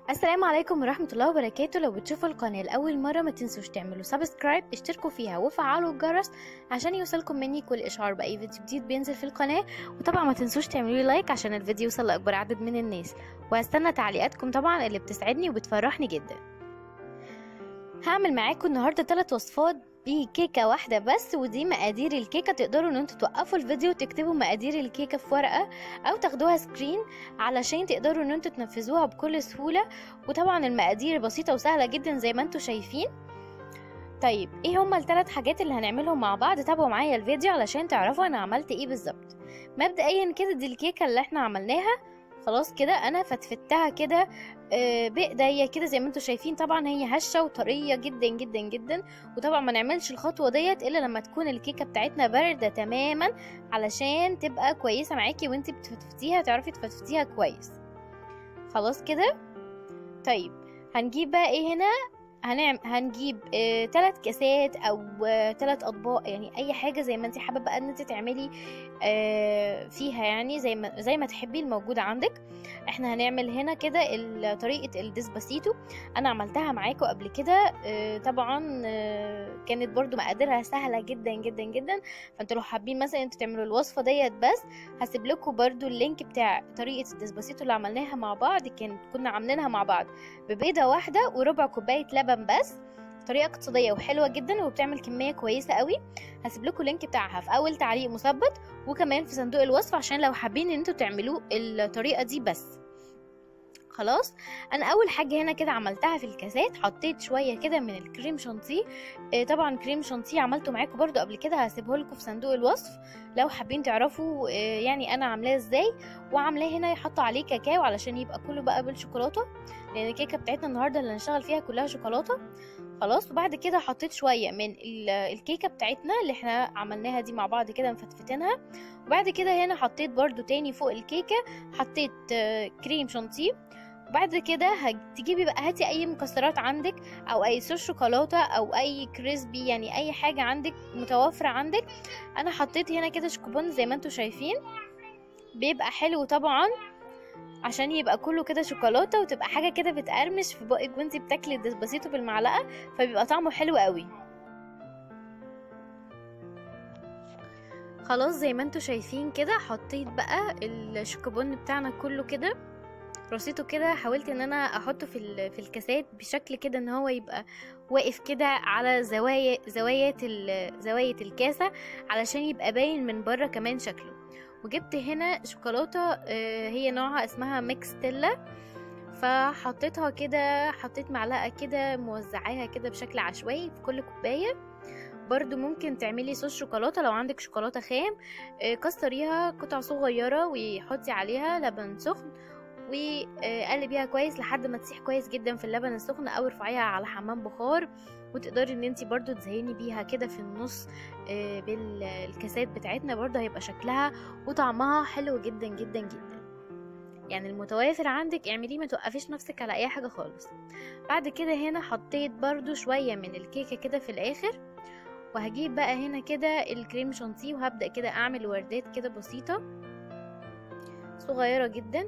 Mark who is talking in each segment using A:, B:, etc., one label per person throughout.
A: السلام عليكم ورحمة الله وبركاته لو بتشوفوا القناة لأول مرة ما تنسوش تعملوا سبسكرايب اشتركوا فيها وفعلوا الجرس عشان يوصلكم مني كل إشعار بأي فيديو جديد بينزل في القناة وطبعا ما تنسوش تعملوا لي لايك عشان الفيديو يوصل لأكبر عدد من الناس وهستنى تعليقاتكم طبعا اللي بتسعدني وبتفرحني جدا هعمل معاكم النهاردة ثلاث وصفات بكيكة واحدة بس ودي مقادير الكيكة تقدروا ان انتوا توقفوا الفيديو وتكتبوا مقادير الكيكة في ورقة او تاخدوها سكرين علشان تقدروا ان انتوا تنفذوها بكل سهولة وطبعا المقادير بسيطة وسهلة جدا زي ما انتوا شايفين طيب ايه هما الثلاث حاجات اللي هنعملهم مع بعض تابعوا معايا الفيديو علشان تعرفوا انا عملت ايه بالظبط مبدئيا كده دي الكيكة اللي احنا عملناها خلاص كده انا فتفتها كده آه، بايديا كده زي ما انتم شايفين طبعا هي هشه وطريه جدا جدا جدا وطبعا ما نعملش الخطوه ديت الا لما تكون الكيكه بتاعتنا بارده تماما علشان تبقى كويسه معاكي وانت بتفتفتيها تعرفي تفتفتيها كويس خلاص كده طيب هنجيب بقى ايه هنا هنعمل هنجيب آه، تلات كاسات او آه، تلات اطباق يعني اي حاجه زي ما انت حابه بقى ان انت تعملي آه، فيها يعني زي ما زي ما تحبي الموجود عندك احنا هنعمل هنا كده ال- طريقه الديسباسيتو انا عملتها معاكم قبل كده آه، طبعا آه، كانت برضو مقاديرها سهله جدا جدا جدا فانتوا لو حابين مثلا انتوا تعملوا الوصفه ديت بس هسيب لكم برضو اللينك بتاع طريقه الديسباسيتو اللي عملناها مع بعض كانت كنا عاملينها مع بعض ببيضه واحده وربع كوبايه لبن بس طريقه اقتصاديه وحلوه جدا وبتعمل كميه كويسه قوي هسيب لكم اللينك بتاعها في اول تعليق مثبت وكمان في صندوق الوصف عشان لو حابين ان انتوا تعملوا الطريقه دي بس خلاص انا اول حاجه هنا كده عملتها في الكاسات حطيت شويه كده من الكريم شانتيه آه، طبعا كريم شانتيه عملته معاكم برضو قبل كده هسيبه لكم في صندوق الوصف لو حابين تعرفوا آه، يعني انا عاملاه ازاي وعاملاه هنا يحط عليه كاكاو علشان يبقى كله بقى بالشوكولاته لان الكيكه بتاعتنا النهارده اللي هنشتغل فيها كلها شوكولاته خلاص وبعد كده حطيت شويه من ال- الكيكه بتاعتنا اللي احنا عملناها دي مع بعض كده مفتفتينها وبعد كده هنا حطيت برضو تاني فوق الكيكه حطيت آه، كريم شانتيه وبعد كده هتجيبي بقى هاتي اي مكسرات عندك او اي صوص شوكولاته او اي كريسبي يعني اي حاجه عندك متوفره عندك انا حطيت هنا كده شوكوبون زي ما انتم شايفين بيبقى حلو طبعا عشان يبقى كله كده شوكولاته وتبقى حاجه كده بتقرمش في بقك وانتي بتاكلي الدسباسيتو بالمعلقه فبيبقى طعمه حلو قوي خلاص زي ما انتم شايفين كده حطيت بقى الشوكوبون بتاعنا كله كده رصيته كده حاولت ان انا احطه في ال- في الكاسات بشكل كده ان هو يبقى واقف كده على زوايا زوايا ال- زوايا الكاسه علشان يبقى باين من بره كمان شكله وجبت هنا شوكولاته آه، هي نوعها اسمها ميكستيلا فحطيتها كده حطيت معلقه كده موزعاها كده بشكل عشوائي في كل كوبايه برضو ممكن تعملي صوص شوكولاته لو عندك شوكولاته خام آه، كسريها قطع صغيره وحطي عليها لبن سخن وقلبيها كويس لحد ما تسيح كويس جدا في اللبن السخن او ارفعيها على حمام بخار وتقدري ان انتي برضو تزيني بيها كده في النص آه، بالكاسات بتاعتنا برضو هيبقى شكلها وطعمها حلو جدا جدا جدا يعني المتوافر عندك اعمليه ما توقفيش نفسك على اي حاجه خالص بعد كده هنا حطيت برضو شويه من الكيكه كده في الاخر وهجيب بقى هنا كده الكريم شانتيه وهبدا كده اعمل وردات كده بسيطه صغيره جدا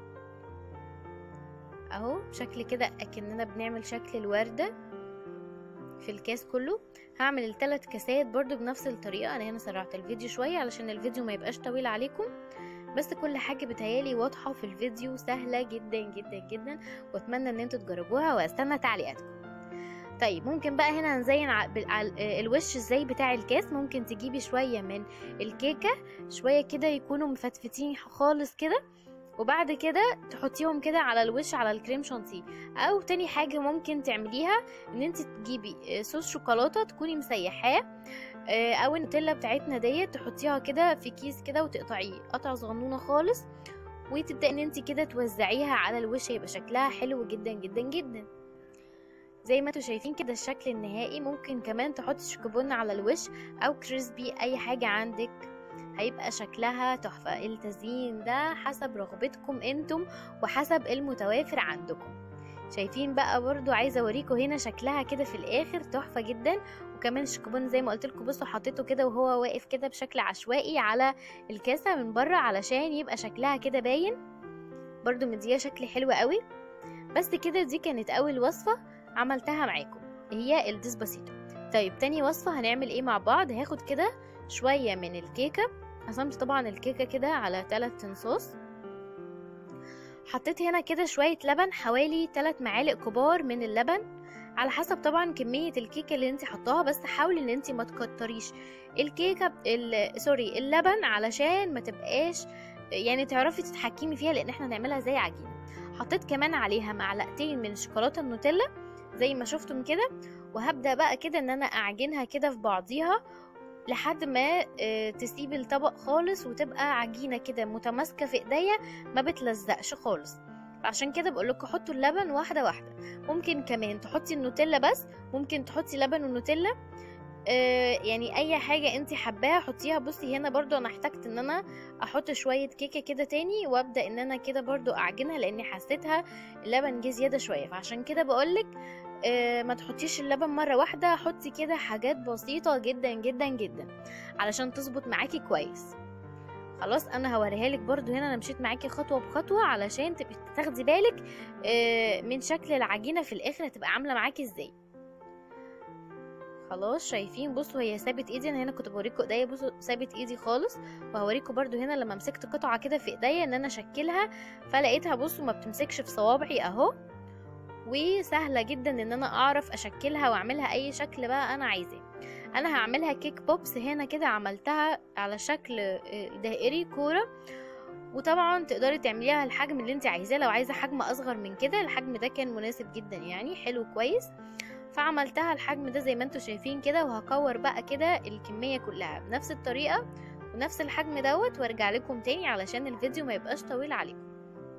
A: اهو شكل كده اكننا بنعمل شكل الوردة في الكاس كله هعمل الثلاث كاسات برضو بنفس الطريقة انا هنا سرعت الفيديو شوية علشان الفيديو ما يبقاش طويل عليكم بس كل حاجة بتهيالي واضحة في الفيديو سهلة جدا جدا جدا واتمنى ان انتوا تجربوها واستنى تعليقاتكم طيب ممكن بقى هنا نزين ع- بال- ع- الوش ازاي بتاع الكاس ممكن تجيبي شوية من الكيكة شوية كده يكونوا مفتفتين خالص كده وبعد كده تحطيهم كده على الوش على الكريم شانتيه او تاني حاجه ممكن تعمليها ان انت تجيبي آه، صوص شوكولاته تكوني مسيحاه آه، او النوتيلا بتاعتنا ديت تحطيها كده في كيس كده وتقطعيه قطع صغنونه خالص وتبداي ان انت كده توزعيها على الوش هيبقى شكلها حلو جدا جدا جدا زي ما انتوا شايفين كده الشكل النهائي ممكن كمان تحطي شوكوبون على الوش او كريسبي اي حاجه عندك هيبقى شكلها تحفة التزيين ده حسب رغبتكم انتم وحسب المتوافر عندكم شايفين بقى برضو عايزة اوريكم هنا شكلها كده في الاخر تحفة جدا وكمان الشوكوبون زي ما قلت لكم بصوا حطيته كده وهو واقف كده بشكل عشوائي على الكاسة من بره علشان يبقى شكلها كده باين برضو مديها شكل حلو قوي بس كده دي كانت اول وصفة عملتها معاكم هي الديسباسيتو طيب تاني وصفة هنعمل ايه مع بعض هاخد كده شوية من الكيكة قسمت طبعا الكيكة كده على تلات تنصاص حطيت هنا كده شوية لبن حوالي تلات معالق كبار من اللبن على حسب طبعا كمية الكيكة اللي انت حطاها بس حاولي ان انت ما تكتريش الكيكة ال... سوري اللبن علشان ما تبقاش يعني تعرفي تتحكمي فيها لان احنا هنعملها زي عجينة حطيت كمان عليها معلقتين من شوكولاتة النوتيلا زي ما شفتم كده وهبدأ بقى كده ان انا اعجنها كده في بعضيها لحد ما تسيب الطبق خالص وتبقى عجينة كده متماسكة في ايديا ما بتلزقش خالص عشان كده بقول لكم حطوا اللبن واحدة واحدة ممكن كمان تحطي النوتيلا بس ممكن تحطي لبن ونوتيلا آه يعني اي حاجة انت حباها حطيها بصي هنا برضو انا احتجت ان انا احط شوية كيكة كده تاني وابدأ ان انا كده برضو اعجنها لاني حسيتها اللبن جه زيادة شوية فعشان كده بقولك آه ما تحطيش اللبن مرة واحدة حطي كده حاجات بسيطة جدا جدا جدا علشان تظبط معاكي كويس خلاص انا هوريها لك برضو هنا انا مشيت معاكي خطوه بخطوه علشان تبقي تاخدي بالك آه من شكل العجينه في الاخر هتبقى عامله معاكي ازاي خلاص شايفين بصوا هي سابت ايدي انا هنا كنت بوريكم ايديا بصوا سابت ايدي خالص وهوريكم برضو هنا لما مسكت قطعه كده في ايديا ان انا اشكلها فلقيتها بصوا ما بتمسكش في صوابعي اهو وسهله جدا ان انا اعرف اشكلها واعملها اي شكل بقى انا عايزاه انا هعملها كيك بوبس هنا كده عملتها على شكل دائري كوره وطبعا تقدري تعمليها الحجم اللي انت عايزاه لو عايزه حجم اصغر من كده الحجم ده كان مناسب جدا يعني حلو كويس فعملتها الحجم ده زي ما انتوا شايفين كده وهكور بقى كده الكميه كلها بنفس الطريقه ونفس الحجم دوت وارجع لكم تاني علشان الفيديو ما يبقاش طويل عليكم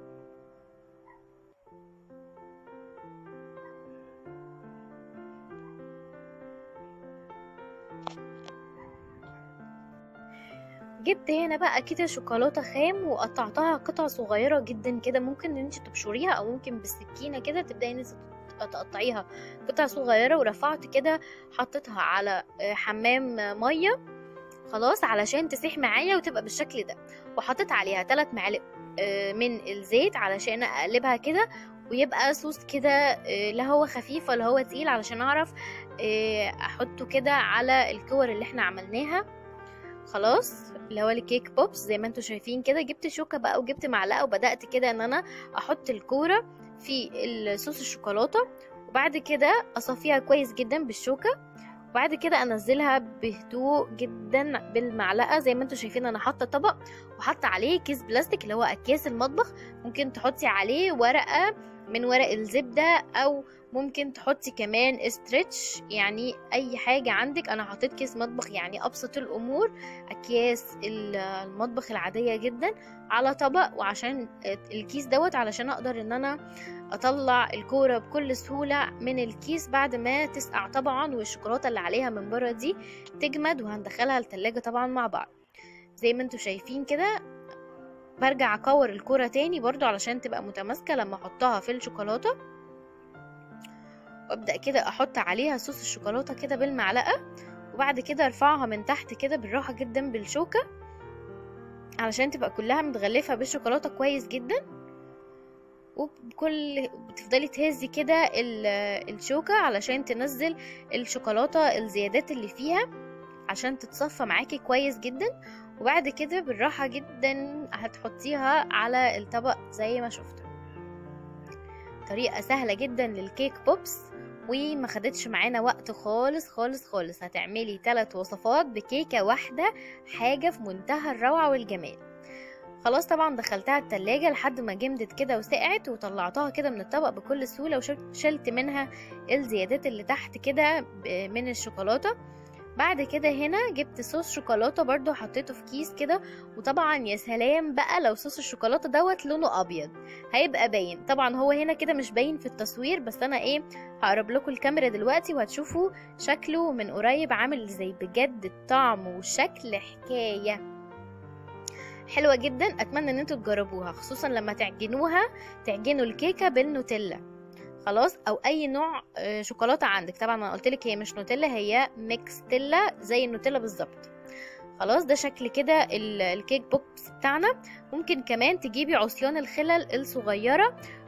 A: جبت هنا بقى كده شوكولاته خام وقطعتها قطع صغيره جدا كده ممكن ان انت تبشريها او ممكن بالسكينه كده تبداي ان انت تقطعيها قطع صغيره ورفعت كده حطيتها على حمام ميه خلاص علشان تسيح معايا وتبقى بالشكل ده وحطيت عليها 3 معالق من الزيت علشان اقلبها كده ويبقى صوص كده لا هو خفيف ولا هو تقيل علشان اعرف احطه كده على الكور اللي احنا عملناها خلاص اللي هو الكيك بوبس زي ما انتوا شايفين كده جبت شوكه بقى وجبت معلقه وبدات كده ان انا احط الكوره في الصوص الشوكولاته وبعد كده اصفيها كويس جدا بالشوكه وبعد كده انزلها بهدوء جدا بالمعلقه زي ما انتوا شايفين انا حاطه طبق وحاطه عليه كيس بلاستيك اللي هو اكياس المطبخ ممكن تحطي عليه ورقه من ورق الزبده او ممكن تحطي كمان استرتش يعني اي حاجة عندك انا حطيت كيس مطبخ يعني ابسط الامور اكياس المطبخ العادية جدا على طبق وعشان الكيس دوت علشان اقدر ان انا اطلع الكورة بكل سهولة من الكيس بعد ما تسقع طبعا والشوكولاتة اللي عليها من بره دي تجمد وهندخلها التلاجة طبعا مع بعض زي ما انتوا شايفين كده برجع اكور الكورة تاني برضو علشان تبقى متماسكة لما احطها في الشوكولاتة وابدا كده احط عليها صوص الشوكولاته كده بالمعلقه وبعد كده ارفعها من تحت كده بالراحه جدا بالشوكه علشان تبقى كلها متغلفه بالشوكولاته كويس جدا وبكل بتفضلي تهزي كده الشوكه علشان تنزل الشوكولاته الزيادات اللي فيها عشان تتصفى معاكي كويس جدا وبعد كده بالراحه جدا هتحطيها على الطبق زي ما شفتوا طريقه سهله جدا للكيك بوبس وما خدتش معانا وقت خالص خالص خالص هتعملي ثلاث وصفات بكيكه واحده حاجه في منتهى الروعه والجمال خلاص طبعا دخلتها التلاجة لحد ما جمدت كده وسقعت وطلعتها كده من الطبق بكل سهولة وشلت منها الزيادات اللي تحت كده من الشوكولاتة بعد كده هنا جبت صوص شوكولاته برضو حطيته في كيس كده وطبعا يا سلام بقى لو صوص الشوكولاته دوت لونه ابيض هيبقى باين طبعا هو هنا كده مش باين في التصوير بس انا ايه هقرب لكم الكاميرا دلوقتي وهتشوفوا شكله من قريب عامل ازاي بجد الطعم والشكل حكايه حلوه جدا اتمنى ان انتوا تجربوها خصوصا لما تعجنوها تعجنوا الكيكه بالنوتيلا خلاص او اي نوع شوكولاته عندك طبعا انا قلت لك هي مش نوتيلا هي ميكستيلا زي النوتيلا بالظبط خلاص ده شكل كده الكيك بوكس بتاعنا ممكن كمان تجيبي عصيان الخلل الصغيره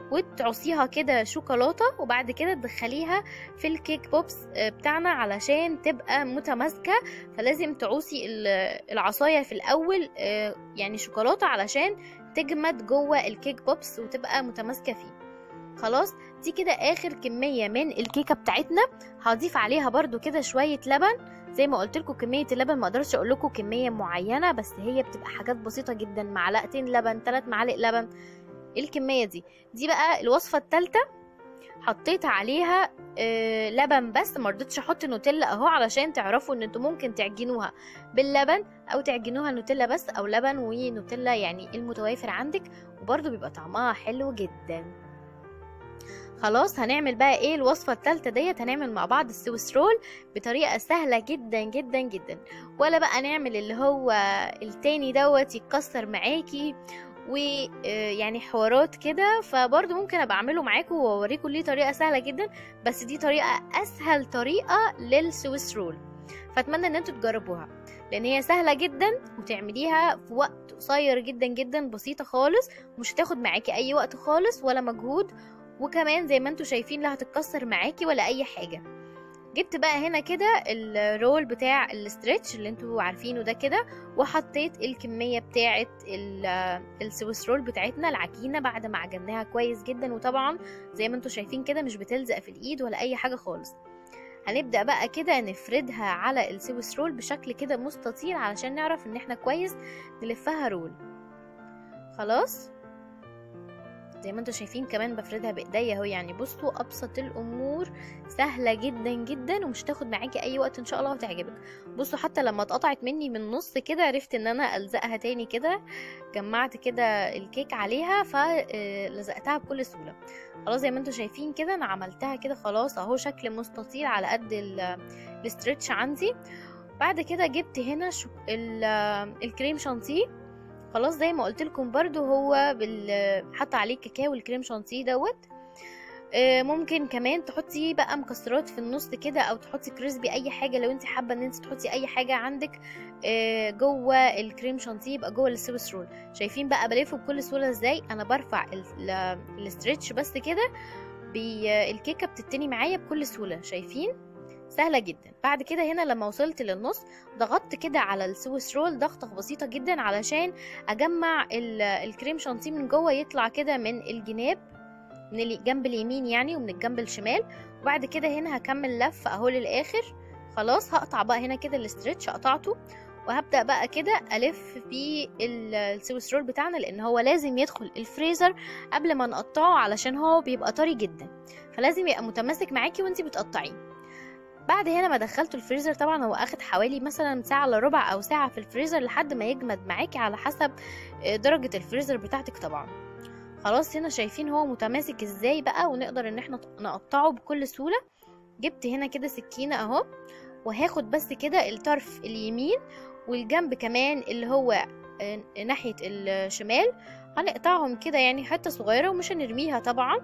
A: وتعصيها كده شوكولاتة وبعد كده تدخليها في الكيك بوبس آه، بتاعنا علشان تبقى متماسكة فلازم تعوصي ال- العصاية في الأول آه، يعني شوكولاتة علشان تجمد جوه الكيك بوبس وتبقى متماسكة فيه خلاص دي كده آخر كمية من الكيكة بتاعتنا هضيف عليها برضو كده شوية لبن زي ما قلت لكم كمية اللبن ما اقدرش اقول لكم كمية معينة بس هي بتبقى حاجات بسيطة جدا معلقتين لبن ثلاث معالق لبن الكمية دي دي بقى الوصفة التالتة حطيت عليها آه لبن بس ما رضيتش احط نوتيلا اهو علشان تعرفوا ان انتوا ممكن تعجنوها باللبن او تعجنوها نوتيلا بس او لبن ونوتيلا يعني المتوافر عندك وبرضه بيبقى طعمها حلو جدا خلاص هنعمل بقى ايه الوصفة التالتة ديت هنعمل مع بعض السويس رول بطريقة سهلة جدا جدا جدا ولا بقى نعمل اللي هو التاني دوت يتكسر معاكي ويعني حوارات كده فبرضه ممكن ابقى اعمله معاكم واوريكم ليه طريقه سهله جدا بس دي طريقه اسهل طريقه للسويس رول فاتمنى ان انتوا تجربوها لان هي سهله جدا وتعمليها في وقت قصير جدا جدا بسيطه خالص مش هتاخد معاكي اي وقت خالص ولا مجهود وكمان زي ما انتوا شايفين لا هتتكسر معاكي ولا اي حاجه جبت بقى هنا كده الرول بتاع الاسترتش اللي انتوا عارفينه ده كده وحطيت الكميه بتاعه ال- السويس رول بتاعتنا العجينه بعد ما عجناها كويس جدا وطبعا زي ما انتوا شايفين كده مش بتلزق في الايد ولا اي حاجه خالص هنبدا بقى كده نفردها على السويس رول بشكل كده مستطيل علشان نعرف ان احنا كويس نلفها رول خلاص زي ما انتوا شايفين كمان بفردها بايديا اهو يعني بصوا ابسط الامور سهله جدا جدا ومش تاخد معاكي اي وقت ان شاء الله وتعجبك بصوا حتى لما اتقطعت مني من النص كده عرفت ان انا الزقها تاني كده جمعت كده الكيك عليها فلزقتها بكل سهوله خلاص زي ما انتوا شايفين كده انا عملتها كده خلاص اهو شكل مستطيل على قد ال- الاسترتش عندي بعد كده جبت هنا شو ال- الكريم شانتيه خلاص زي ما قلت لكم برضو هو بال حط عليه كاكاو الكريم شانتيه دوت آه، ممكن كمان تحطي بقى مكسرات في النص كده او تحطي كريسبي اي حاجه لو انت حابه ان انت تحطي اي حاجه عندك آه، جوه الكريم شانتيه يبقى جوه السويس رول شايفين بقى بلفه بكل سهوله ازاي انا برفع ال- ال- الاسترتش بس كده بي- الكيكه بتتني معايا بكل سهوله شايفين سهله جدا بعد كده هنا لما وصلت للنص ضغطت كده على السويس رول ضغطه بسيطه جدا علشان اجمع ال- الكريم شانتيه من جوه يطلع كده من الجناب من الجنب اليمين يعني ومن الجنب الشمال وبعد كده هنا هكمل لف اهو للاخر خلاص هقطع بقى هنا كده الاسترتش قطعته وهبدأ بقى كده ألف في ال- السويس رول بتاعنا لأن هو لازم يدخل الفريزر قبل ما نقطعه علشان هو بيبقى طري جدا فلازم يبقى متماسك معاكي وانتي بتقطعيه بعد هنا ما دخلته الفريزر طبعا هو اخد حوالي مثلا ساعة الا ربع او ساعة في الفريزر لحد ما يجمد معاكي على حسب آه، درجة الفريزر بتاعتك طبعا خلاص هنا شايفين هو متماسك ازاي بقى ونقدر ان احنا نقطعه بكل سهولة جبت هنا كده سكينة اهو وهاخد بس كده الطرف اليمين والجنب كمان اللي هو آه، ناحية الشمال هنقطعهم كده يعني حتة صغيرة ومش هنرميها طبعا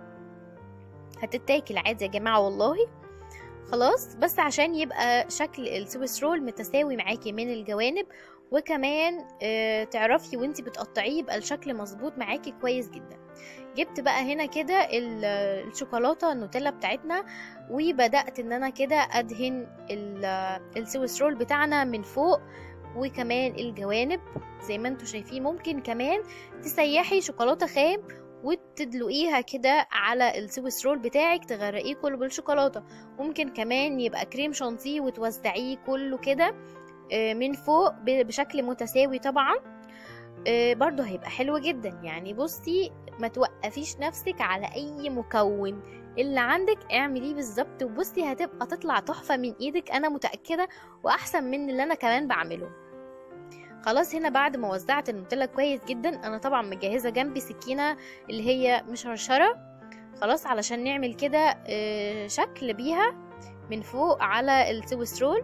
A: هتتاكل عادي يا جماعة والله خلاص بس عشان يبقى شكل السويس رول متساوي معاكي من الجوانب وكمان آه تعرفي وانتي بتقطعيه يبقى الشكل مظبوط معاكي كويس جدا جبت بقى هنا كده ال- الشوكولاته النوتيلا بتاعتنا وبدات ان انا كده ادهن ال- السويس رول بتاعنا من فوق وكمان الجوانب زي ما انتوا شايفين ممكن كمان تسيحي شوكولاته خام وتدلقيها كده على السويس رول بتاعك تغرقيه كله بالشوكولاته ممكن كمان يبقى كريم شانتيه وتوزعيه كله كده آه، من فوق ب- بشكل متساوي طبعا آه، برضو هيبقى حلو جدا يعني بصي ما توقفيش نفسك على اي مكون اللي عندك اعمليه بالظبط وبصي هتبقى تطلع تحفة من ايدك انا متأكدة واحسن من اللي انا كمان بعمله خلاص هنا بعد ما وزعت النوتيلا كويس جدا انا طبعا مجهزة جنبي سكينة اللي هي مشرشرة خلاص علشان نعمل كده آه، شكل بيها من فوق على السويس رول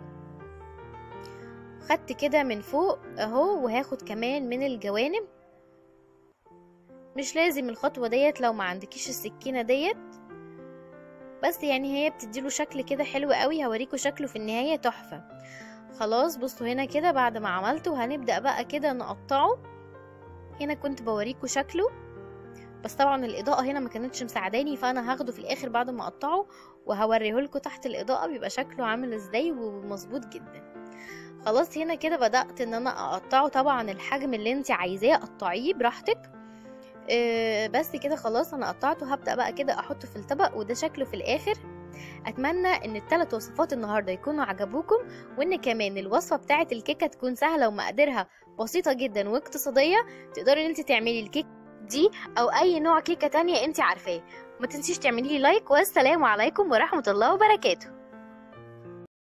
A: خدت كده من فوق اهو وهاخد كمان من الجوانب مش لازم الخطوة ديت لو ما عندكيش السكينة ديت بس يعني هي بتديله شكل كده حلو قوي هوريكوا شكله في النهاية تحفة خلاص بصوا هنا كده بعد ما عملته هنبدأ بقى كده نقطعه هنا كنت بوريكوا شكله بس طبعا الاضاءه هنا ما كانتش مساعداني فانا هاخده في الاخر بعد ما اقطعه وهوريه لكم تحت الاضاءه بيبقى شكله عامل ازاي ومظبوط جدا خلاص هنا كده بدات ان انا اقطعه طبعا الحجم اللي انت عايزاه قطعيه براحتك آه، بس كده خلاص انا قطعته هبدا بقى كده احطه في الطبق وده شكله في الاخر اتمنى ان الثلاث وصفات النهارده يكونوا عجبوكم وان كمان الوصفه بتاعه الكيكه تكون سهله ومقاديرها بسيطه جدا واقتصاديه تقدري ان انت تعملي الكيك دي او اي نوع كيكه تانية انت عارفاه ما تنسيش تعملي لي لايك والسلام عليكم ورحمه الله وبركاته